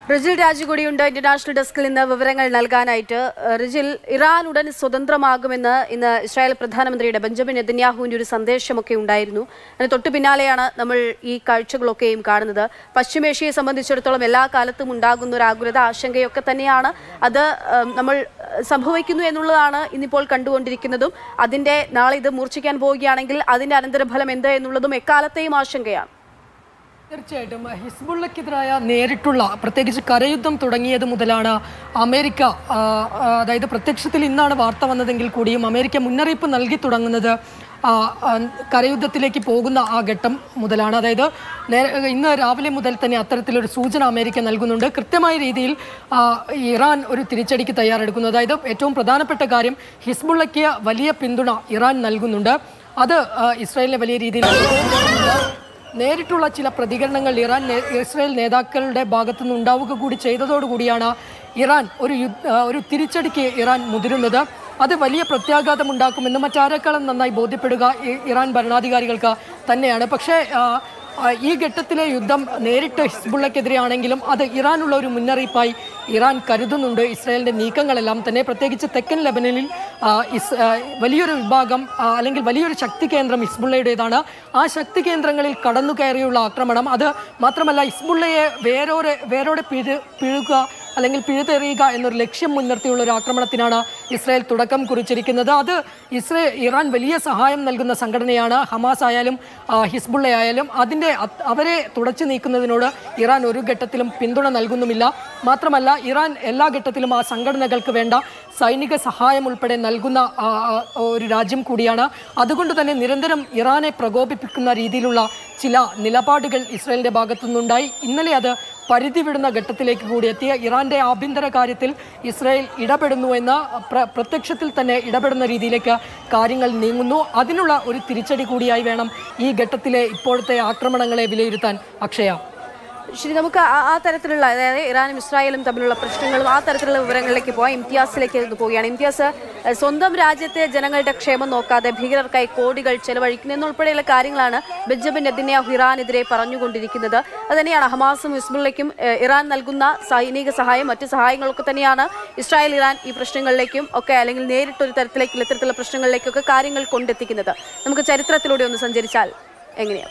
Rijil രാജുകൂടിയുണ്ട് international ഡെസ്കിൽ നിന്ന് വിവരങ്ങൾ നൽകാനായിട്ട് ഏഹ് റിജിൽ ഇറാൻ ഉടൻ സ്വതന്ത്രമാകുമെന്ന് ഇന്ന് ഇസ്രായേൽ പ്രധാനമന്ത്രിയുടെ ബെഞ്ചമിൻ നെതന്യാഹുവിന്റെ ഒരു സന്ദേശമൊക്കെ ഉണ്ടായിരുന്നു അതിന് തൊട്ടു പിന്നാലെയാണ് നമ്മൾ ഈ കാഴ്ചകളൊക്കെയും കാണുന്നത് പശ്ചിമേഷ്യയെ സംബന്ധിച്ചിടത്തോളം എല്ലാ കാലത്തും ഉണ്ടാകുന്ന ഒരു ആകുലത ആശങ്കയൊക്കെ തന്നെയാണ് അത് ഏഹ് നമ്മൾ സംഭവിക്കുന്നു എന്നുള്ളതാണ് ഇന്നിപ്പോൾ കണ്ടുകൊണ്ടിരിക്കുന്നതും അതിന്റെ നാളെ ഇത് മൂർച്ഛിക്കാൻ പോവുകയാണെങ്കിൽ അതിന്റെ അനന്തരഫലം എന്ത് എന്നുള്ളതും എക്കാലത്തെയും ആശങ്കയാണ് തീർച്ചയായിട്ടും ഹിസ്ബുള്ളക്കെതിരായ നേരിട്ടുള്ള പ്രത്യേകിച്ച് കരയുദ്ധം തുടങ്ങിയത് മുതലാണ് അമേരിക്ക ആ, ആ, അതായത് പ്രത്യക്ഷത്തിൽ ഇന്നാണ് വാർത്ത വന്നതെങ്കിൽ കൂടിയും അമേരിക്ക മുന്നറിയിപ്പ് നൽകി തുടങ്ങുന്നത് ആ, ആ, കരയുദ്ധത്തിലേക്ക് പോകുന്ന ആ ഘട്ടം മുതലാണ് അതായത് നേ- ഇന്ന് രാവിലെ മുതൽ തന്നെ അത്തരത്തിലൊരു സൂചന അമേരിക്ക നൽകുന്നുണ്ട് കൃത്യമായ രീതിയിൽ ആ, ഇറാൻ ഒരു തിരിച്ചടിക്ക് തയ്യാറെടുക്കുന്നു അതായത് ഏറ്റവും പ്രധാനപ്പെട്ട കാര്യം ഹിസ്ബുള്ളയ്ക്ക് വലിയ പിന്തുണ ഇറാൻ നൽകുന്നുണ്ട് അത് ആ, ഇസ്രായേലിനെ വലിയ രീതിയിൽ നേരിട്ടുള്ള ചില പ്രതികരണങ്ങൾ ഇറാൻ നേ- ഇസ്രായേൽ നേതാക്കളുടെ ഭാഗത്തു നിന്ന് ഉണ്ടാവുക കൂടി ചെയ്തതോടുകൂടിയാണ് ഇറാൻ ഒരു യുദ്ധ ആ, ഒരു തിരിച്ചടിക്ക് ഇറാൻ മുതിരുന്നത് അത് വലിയ പ്രത്യാഘാതം ഉണ്ടാക്കുമെന്ന് മറ്റാരെക്കാളും നന്നായി ബോധ്യപ്പെടുക ഇ- ഇറാൻ ഭരണാധികാരികൾക്ക് തന്നെയാണ് പക്ഷേ ആ, ആ, ഈ ഘട്ടത്തിലെ യുദ്ധം നേരിട്ട് ഹിസ്ബുള്ളക്കെതിരെയാണെങ്കിലും അത് ഇറാനുള്ള ഒരു മുന്നറിയിപ്പായി ഇറാൻ കരുതുന്നുണ്ട് ഇസ്രായേലിന്റെ നീക്കങ്ങളെല്ലാം തന്നെ പ്രത്യേകിച്ച് തെക്കൻ ലെബനനിൽ ആ, ഇസ് ആ, വലിയൊരു വിഭാഗം ആ, അല്ലെങ്കിൽ വലിയൊരു ശക്തി കേന്ദ്രം ഹിസ്ബുള്ളയുടേതാണ് ആ ശക്തി കേന്ദ്രങ്ങളിൽ കടന്നു കയറിയുള്ള ആക്രമണം അത് മാത്രമല്ല ഹിസ്ബുള്ളയെ വേരോടെ വേരോടെ പിഴു പിഴുക അല്ലെങ്കിൽ പിഴുതെറിയുക എന്നൊരു ലക്ഷ്യം മുൻനിർത്തിയുള്ള ഒരു ആക്രമണത്തിനാണ് ഇസ്രായേൽ തുടക്കം കുറിച്ചിരിക്കുന്നത് അത് ഇസ്രായേൽ ഇറാൻ വലിയ സഹായം നൽകുന്ന സംഘടനയാണ് ഹമാസ് ആയാലും ആ, ഹിസ്ബുള്ള ആയാലും അതിൻ്റെ അത്- അവരെ തുടച്ചു നീക്കുന്നതിനോട് ഇറാൻ ഒരു ഘട്ടത്തിലും പിന്തുണ നൽകുന്നുമില്ല മാത്രമല്ല ഇറാൻ എല്ലാ ഘട്ടത്തിലും ആ സംഘടനകൾക്ക് വേണ്ട സൈനിക സഹായം ഉൾപ്പെടെ നൽകുന്ന ആ, ആ, ഒരു രാജ്യം കൂടിയാണ് അതുകൊണ്ട് തന്നെ നിരന്തരം ഇറാനെ പ്രകോപിപ്പിക്കുന്ന രീതിയിലുള്ള ചില നിലപാടുകൾ ഇസ്രായേലിന്റെ ഭാഗത്തുനിന്നുണ്ടായി ഇന്നലെ അത് പരിധി വിടുന്ന ഘട്ടത്തിലേക്ക് കൂടി എത്തിയ ഇറാന്റെ ആഭ്യന്തര കാര്യത്തിൽ ഇസ്രായേൽ ഇടപെടുന്നു എന്ന പ്ര പ്രത്യക്ഷത്തിൽ തന്നെ ഇടപെടുന്ന രീതിയിലേക്ക് കാര്യങ്ങൾ നീങ്ങുന്നു അതിനുള്ള ഒരു തിരിച്ചടി കൂടിയായി വേണം ഈ ഘട്ടത്തിലെ ഇപ്പോഴത്തെ ആക്രമണങ്ങളെ വിലയിരുത്താൻ അക്ഷയ ശരി നമുക്ക് ആ- ആ തരത്തിലുള്ള അതായത് ഇറാനും ഇസ്രായേലും തമ്മിലുള്ള പ്രശ്നങ്ങളും ആ തരത്തിലുള്ള വിവരങ്ങളിലേക്ക് പോകാം ഇംതിയാസിലേക്ക് ഒന്ന് പോവുകയാണ് ഇംതിയാസ് ഏഹ്, സ്വന്തം രാജ്യത്തെ ജനങ്ങളുടെ ക്ഷേമം നോക്കാതെ ഭീകരർക്കായി കോടികൾ ചെലവഴിക്കുന്നു എന്നുൾപ്പെടെയുള്ള കാര്യങ്ങളാണ് ബെഞ്ചമിൻ നെതിന്യാഹു ഇറാനെതിരെ പറഞ്ഞുകൊണ്ടിരിക്കുന്നത് അതുതന്നെയാണ് ഹമാസും ഹിസ്ബുള്ളയ്ക്കും ഏഹ്, ഇറാൻ നൽകുന്ന സൈനിക സഹായം മറ്റ് സഹായങ്ങളൊക്കെ തന്നെയാണ് ഇസ്രായേൽ ഇറാൻ ഈ പ്രശ്നങ്ങളിലേക്കും ഒക്കെ അല്ലെങ്കിൽ നേരിട്ടൊരു തരത്തിലേക്കുള്ള ഇത്തരത്തിലുള്ള പ്രശ്നങ്ങളിലേക്കൊക്കെ കാര്യങ്ങൾ കൊണ്ടെത്തിക്കുന്നത് നമുക്ക് ചരിത്രത്തിലൂടെ ഒന്ന് സഞ്ചരിച്ചാൽ എങ്ങനെയാണ്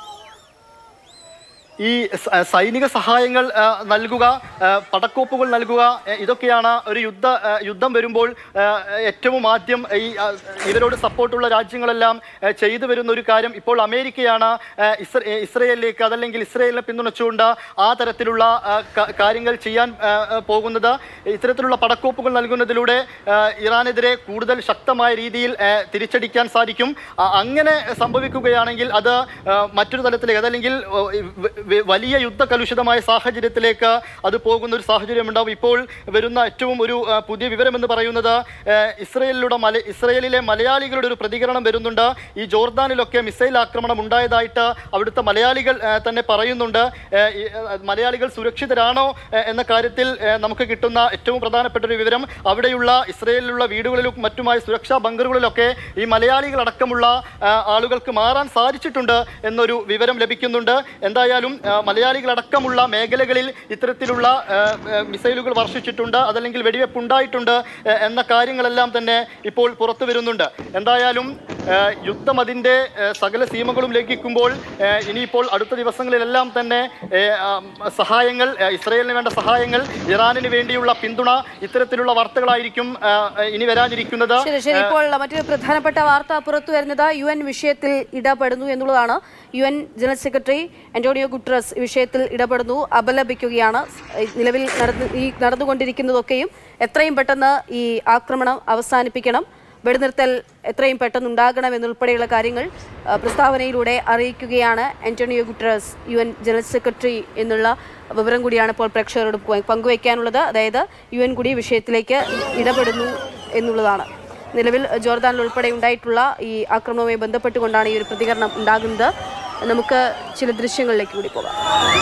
ഈ സ- സൈനിക സഹായങ്ങൾ ആ, നൽകുക ആ, പടക്കോപ്പുകൾ നൽകുക എ, ഇതൊക്കെയാണ് ഒരു യുദ്ധ ആ, യുദ്ധം വരുമ്പോൾ ആ, ഏറ്റവും ആദ്യം ഈ ആ, ഇവരോട് സപ്പോർട്ടുള്ള രാജ്യങ്ങളെല്ലാം ആ, ചെയ്തു വരുന്ന ഒരു കാര്യം ഇപ്പോൾ അമേരിക്കയാണ് ആ, ഇസ്ര- ഏ, ഇസ്രയേലിലേക്ക് അതല്ലെങ്കിൽ ഇസ്രയേലിനെ പിന്തുണച്ചുകൊണ്ട് ആ തരത്തിലുള്ള ആ, ക- കാര്യങ്ങൾ ചെയ്യാൻ ആ, ആ, പോകുന്നത് ഇത്തരത്തിലുള്ള പടക്കോപ്പുകൾ നൽകുന്നതിലൂടെ ആ, ഇറാനെതിരെ കൂടുതൽ ശക്തമായ രീതിയിൽ ആ, തിരിച്ചടിക്കാൻ സാധിക്കും ആ, അങ്ങനെ സംഭവിക്കുകയാണെങ്കിൽ അത് ആ, മറ്റൊരു തലത്തിലേക്ക് അതല്ലെങ്കിൽ ഓ, വ- വ- വലിയ യുദ്ധ കലുഷിതമായ സാഹചര്യത്തിലേക്ക് അത് പോകുന്ന ഒരു സാഹചര്യം ഉണ്ടാവും ഇപ്പോൾ വരുന്ന ഏറ്റവും ഒരു ആ, പുതിയ വിവരം എന്ന് പറയുന്നത് ആ, ഇസ്രയേലിലൂടെ മല ഇസ്രയേലിലെ മലയാളികളുടെ ഒരു പ്രതികരണം വരുന്നുണ്ട് ഈ ജോർദാനിലൊക്കെ മിസൈൽ ആക്രമണം ഉണ്ടായതായിട്ട് അവിടുത്തെ മലയാളികൾ ആ, തന്നെ പറയുന്നുണ്ട് ആ, ഈ, ആ, മലയാളികൾ സുരക്ഷിതരാണോ ആ, എന്ന കാര്യത്തിൽ ആ, നമുക്ക് കിട്ടുന്ന ഏറ്റവും പ്രധാനപ്പെട്ട ഒരു വിവരം അവിടെയുള്ള ഇസ്രയേലിലുള്ള വീടുകളിലും മറ്റുമായ സുരക്ഷാ ബങ്കറുകളിലൊക്കെ ഈ മലയാളികൾ അടക്കമുള്ള ആ, ആളുകൾക്ക് മാറാൻ സാധിച്ചിട്ടുണ്ട് എന്നൊരു വിവരം ലഭിക്കുന്നുണ്ട് എന്തായാലും ആ, മലയാളികളടക്കമുള്ള മേഖലകളിൽ ഇത്തരത്തിലുള്ള ആ, ആ, മിസൈലുകൾ വർഷിച്ചിട്ടുണ്ട് അതല്ലെങ്കിൽ വെടിവെപ്പ് ഉണ്ടായിട്ടുണ്ട് ആ, എന്ന കാര്യങ്ങളെല്ലാം തന്നെ ഇപ്പോൾ പുറത്തു വരുന്നുണ്ട് എന്തായാലും ആ, യുദ്ധം അതിൻ്റെ ആ, സകല സീമകളും ലംഘിക്കുമ്പോൾ ആ, ഇനിയിപ്പോൾ അടുത്ത ദിവസങ്ങളിലെല്ലാം തന്നെ ഏ, ആ, സഹായങ്ങൾ ആ, ഇസ്രയേലിന് വേണ്ട സഹായങ്ങൾ ഇറാനിന് വേണ്ടിയുള്ള പിന്തുണ ഇത്തരത്തിലുള്ള വാർത്തകളായിരിക്കും ആ, ഇനി വരാനിരിക്കുന്നത് ശരി ശരി ഇപ്പോൾ മറ്റൊരു പ്രധാനപ്പെട്ട വാർത്ത പുറത്തു വരുന്നത് യു എൻ വിഷയത്തിൽ ഇടപെടുന്നു എന്നുള്ളതാണ് U N general secretary Antonio Guterres ഈ വിഷയത്തിൽ ഇടപെടുന്നു അപലപിക്കുകയാണ് ഈ നിലവിൽ നടന്ന് ഈ നടന്നുകൊണ്ടിരിക്കുന്നതൊക്കെയും എത്രയും പെട്ടെന്ന് ഈ ആക്രമണം അവസാനിപ്പിക്കണം വെടിനിർത്തൽ എത്രയും പെട്ടെന്ന് ഉണ്ടാകണം എന്നുൾപ്പെടെയുള്ള കാര്യങ്ങൾ ആ, പ്രസ്താവനയിലൂടെ അറിയിക്കുകയാണ് Antonio Guterres U N general secretary എന്നുള്ള വിവരം കൂടിയാണ് ഇപ്പോൾ പ്രേക്ഷകരോട് പങ്കു- പങ്കുവയ്ക്കാനുള്ളത് അതായത് യു എൻ കൂടി വിഷയത്തിലേക്ക് ഇടപെടുന്നു എന്നുള്ളതാണ് നിലവിൽ ജോർദാനിൽ ഉൾപ്പെടെ ഉണ്ടായിട്ടുള്ള ഈ ആക്രമണവുമായി ബന്ധപ്പെട്ടുകൊണ്ടാണ് ഈ ഒരു പ്രതികരണം ഉണ്ടാകുന്നത് നമുക്ക് ചില ദൃശ്യങ്ങളിലേക്ക് കൂടി പോകാം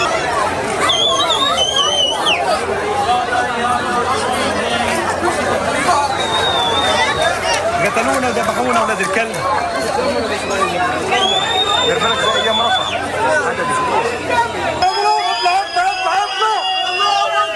قتلونا وذبحونا ولاد الكلب دير بالك ده ايام رفح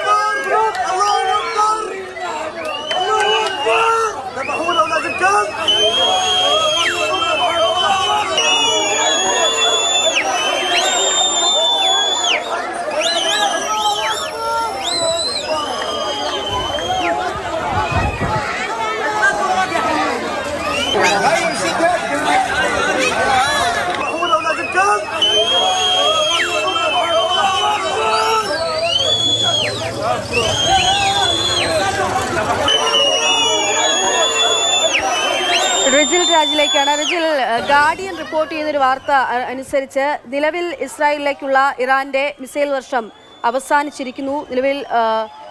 രാജിലേക്കാണ് രജിൽ ഗാർഡിയൻ റിപ്പോർട്ട് ചെയ്യുന്നൊരു വാർത്ത അ- അനുസരിച്ച് നിലവിൽ ഇസ്രായേലിലേക്കുള്ള ഇറാന്റെ മിസൈൽ വർഷം അവസാനിച്ചിരിക്കുന്നു നിലവിൽ ആ,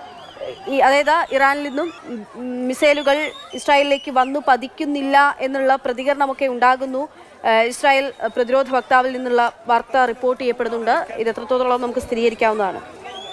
ഈ അതായത് ഇറാനിൽ നിന്നും ഉം, മിസൈലുകൾ ഇസ്രായേലിലേക്ക് വന്നു പതിക്കുന്നില്ല എന്നുള്ള പ്രതികരണമൊക്കെ ഉണ്ടാകുന്നു ആ, ഇസ്രായേൽ പ്രതിരോധ വക്താവിൽ നിന്നുള്ള വാർത്ത റിപ്പോർട്ട് ചെയ്യപ്പെടുന്നുണ്ട് ഇത് എത്രത്തോളം നമുക്ക് സ്ഥിരീകരിക്കാവുന്നതാണ്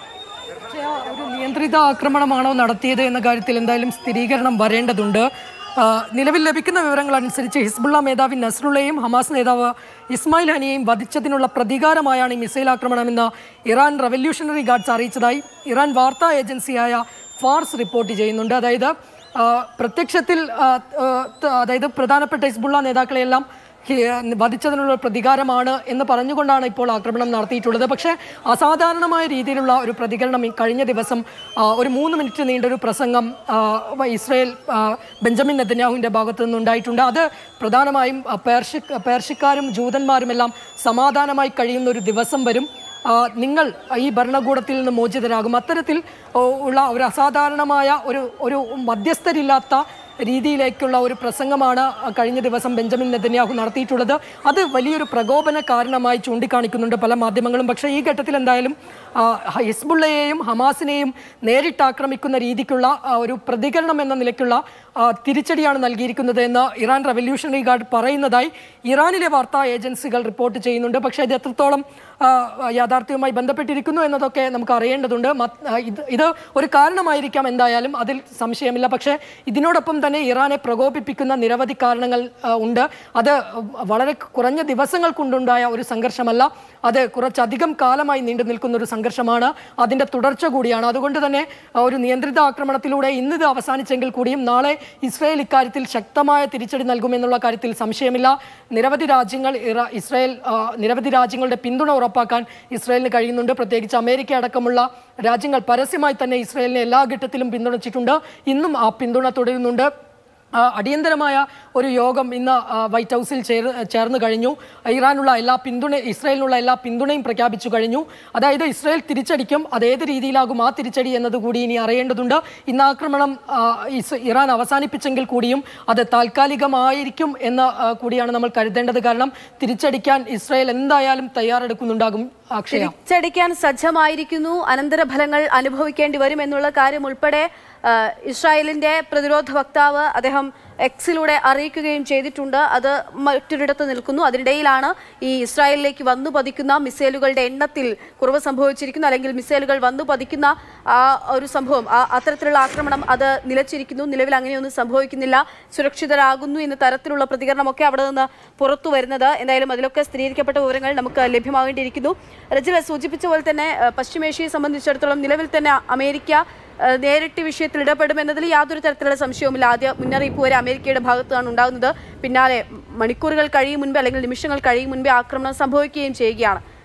പക്ഷേ ആ ഒരു നിയന്ത്രിത ആക്രമണമാണോ നടത്തിയത് എന്ന കാര്യത്തിൽ എന്തായാലും സ്ഥിരീകരണം വരേണ്ടതുണ്ട് ആ, നിലവിൽ ലഭിക്കുന്ന വിവരങ്ങൾ അനുസരിച്ച് ഹിസ്ബുള്ള മേധാവി നസ്രുള്ളയും ഹമാസ് നേതാവ് ഇസ്മായിൽ ഹനിയെയും വധിച്ചതിനുള്ള പ്രതികാരമായാണ് ഈ മിസൈൽ ആക്രമണമെന്ന് ഇറാൻ റവല്യൂഷണറി ഗാർഡ്സ് അറിയിച്ചതായി ഇറാൻ വാർത്താ ഏജൻസിയായ ഫാർസ് റിപ്പോർട്ട് ചെയ്യുന്നുണ്ട് അതായത് ആ, പ്രത്യക്ഷത്തിൽ ആ, ആ, ത- അതായത് പ്രധാനപ്പെട്ട ഹിസ്ബുള്ള നേതാക്കളെയെല്ലാം ഹി- വധിച്ചതിനുള്ള പ്രതികാരമാണ് എന്ന് പറഞ്ഞുകൊണ്ടാണ് ഇപ്പോൾ ആക്രമണം നടത്തിയിട്ടുള്ളത് പക്ഷേ അസാധാരണമായ രീതിയിലുള്ള ഒരു പ്രതികരണം ഈ കഴിഞ്ഞ ദിവസം ആ, ഒരു മൂന്ന് മിനിറ്റ് നീണ്ട ഒരു പ്രസംഗം ആ, വ- ഇസ്രയേൽ ആ, ബെഞ്ചമിൻ നെതന്യാഹുവിൻ്റെ ഭാഗത്തു നിന്നുണ്ടായിട്ടുണ്ട് അത് പ്രധാനമായും ആ, പേർഷ്യ പേർഷ്യക്കാരും ജൂതന്മാരും എല്ലാം സമാധാനമായി കഴിയുന്ന ഒരു ദിവസം വരും ആ, നിങ്ങൾ ഈ ഭരണകൂടത്തിൽ നിന്ന് മോചിതരാകും അത്തരത്തിൽ ഓ, ഉള്ള ഒരു അസാധാരണമായ ഒരു ഒരു മധ്യസ്ഥരില്ലാത്ത രീതിയിലേക്കുള്ള ഒരു പ്രസംഗമാണ് കഴിഞ്ഞ ദിവസം ബെഞ്ചമിൻ നെതന്യാഹു നടത്തിയിട്ടുള്ളത് അത് വലിയൊരു പ്രകോപന കാരണമായി ചൂണ്ടിക്കാണിക്കുന്നുണ്ട് പല മാധ്യമങ്ങളും പക്ഷേ ഈ ഘട്ടത്തിൽ എന്തായാലും ആ, ഹിസ്ബുള്ളയെയും ഹമാസിനെയും നേരിട്ട് ആക്രമിക്കുന്ന രീതിക്കുള്ള ആ, ഒരു പ്രതികരണം എന്ന നിലയ്ക്കുള്ള ആ, തിരിച്ചടിയാണ് നൽകിയിരിക്കുന്നത് എന്ന് ഇറാൻ റവല്യൂഷണറി ഗാർഡ് പറയുന്നതായി ഇറാനിലെ വാർത്താ ഏജൻസികൾ റിപ്പോർട്ട് ചെയ്യുന്നുണ്ട് പക്ഷേ ഇത് എത്രത്തോളം ആ, യാഥാർത്ഥ്യവുമായി ബന്ധപ്പെട്ടിരിക്കുന്നു എന്നതൊക്കെ നമുക്ക് അറിയേണ്ടതുണ്ട് മറ്റ്- ആ, ഇത് ഇത് ഒരു കാരണമായിരിക്കാം എന്തായാലും അതിൽ സംശയമില്ല പക്ഷേ ഇതിനോടൊപ്പം തന്നെ ഇറാനെ പ്രകോപിപ്പിക്കുന്ന നിരവധി കാരണങ്ങൾ ആ, ഉണ്ട് അത് വളരെ കുറഞ്ഞ ദിവസങ്ങൾ കൊണ്ടുണ്ടായ ഒരു സംഘർഷമല്ല അത് കുറച്ചധികം കാലമായി നീണ്ടു നിൽക്കുന്ന ഒരു സംഘർഷമാണ് അതിൻ്റെ തുടർച്ച കൂടിയാണ് അതുകൊണ്ട് തന്നെ ആ, ഒരു നിയന്ത്രിത ആക്രമണത്തിലൂടെ ഇന്ന് ഇത് അവസാനിച്ചെങ്കിൽ കൂടിയും നാളെ ഇസ്രായേൽ ഇക്കാര്യത്തിൽ ശക്തമായ തിരിച്ചടി നൽകുമെന്നുള്ള കാര്യത്തിൽ സംശയമില്ല നിരവധി രാജ്യങ്ങൾ ഇറ- ഇസ്രായേൽ ആ, നിരവധി രാജ്യങ്ങളുടെ പിന്തുണ ഉറപ്പാക്കാൻ ഇസ്രായേലിന് കഴിയുന്നുണ്ട് പ്രത്യേകിച്ച് അമേരിക്ക അടക്കമുള്ള രാജ്യങ്ങൾ പരസ്യമായി തന്നെ ഇസ്രായേലിനെ എല്ലാ ഘട്ടത്തിലും പിന്തുണച്ചിട്ടുണ്ട് ഇന്നും ആ പിന്തുണ തുടരുന്നുണ്ട് ആ, അടിയന്തരമായ ഒരു യോഗം ഇന്ന് ആ, വൈറ്റ് ഹൗസിൽ ചേർ ചേർന്ന് കഴിഞ്ഞു ഇറാനുള്ള എല്ലാ പിന്തുണ ഇസ്രായേലിനുള്ള എല്ലാ പിന്തുണയും പ്രഖ്യാപിച്ചു കഴിഞ്ഞു അതായത് ഇസ്രായേൽ തിരിച്ചടിക്കും അത് ഏത് രീതിയിലാകും ആ തിരിച്ചടി എന്നത് കൂടി ഇനി അറിയേണ്ടതുണ്ട് ഇന്ന് ആക്രമണം ആ, ഇസ് ഇറാൻ അവസാനിപ്പിച്ചെങ്കിൽ കൂടിയും അത് താൽക്കാലികമായിരിക്കും എന്ന് ആ, കൂടിയാണ് നമ്മൾ കരുതേണ്ടത് കാരണം തിരിച്ചടിക്കാൻ ഇസ്രായേൽ എന്തായാലും തയ്യാറെടുക്കുന്നുണ്ടാകും അക്ഷയ തിരിച്ചടിക്കാൻ സജ്ജമായിരിക്കുന്നു അനന്തരഫലങ്ങൾ അനുഭവിക്കേണ്ടി വരും എന്നുള്ള കാര്യം ഉൾപ്പെടെ ആ, ഇസ്രായേലിന്റെ പ്രതിരോധ വക്താവ് അദ്ദേഹം എക്സിലൂടെ അറിയിക്കുകയും ചെയ്തിട്ടുണ്ട് അത് മറ്റൊരിടത്ത് നിൽക്കുന്നു അതിനിടയിലാണ് ഈ ഇസ്രായേലിലേക്ക് വന്നു പതിക്കുന്ന മിസൈലുകളുടെ എണ്ണത്തിൽ കുറവ് സംഭവിച്ചിരിക്കുന്നു അല്ലെങ്കിൽ മിസൈലുകൾ വന്നു പതിക്കുന്ന ആ ഒരു സംഭവം ആ അത്തരത്തിലുള്ള ആക്രമണം അത് നിലച്ചിരിക്കുന്നു നിലവിൽ അങ്ങനെയൊന്നും സംഭവിക്കുന്നില്ല സുരക്ഷിതരാകുന്നു എന്ന തരത്തിലുള്ള പ്രതികരണമൊക്കെ അവിടെ നിന്ന് പുറത്തു വരുന്നത് എന്തായാലും അതിലൊക്കെ സ്ഥിരീകരിക്കപ്പെട്ട വിവരങ്ങൾ നമുക്ക് ലഭ്യമാവേണ്ടിയിരിക്കുന്നു രജില സൂചിപ്പിച്ച പോലെ തന്നെ ഏഹ്, പശ്ചിമേഷ്യയെ സംബന്ധിച്ചിടത്തോളം നിലവിൽ തന്നെ അമേരിക്ക ഏഹ്, നേരിട്ട് ഈ വിഷയത്തിൽ ഇടപെടുമെന്നതിൽ യാതൊരു തരത്തിലുള്ള സംശയവുമില്ല ആദ്യ മുന്നറിയിപ്പ് വരെ അമേരിക്കയുടെ ഭാഗത്താണ് ഉണ്ടാകുന്നത് പിന്നാലെ മണിക്കൂറുകൾ കഴിയും മുൻപേ അല്ലെങ്കിൽ നിമിഷങ്ങൾ കഴിയും മുൻപേ ആക്രമണം സംഭവിക്കുകയും ചെയ്യുകയാണ്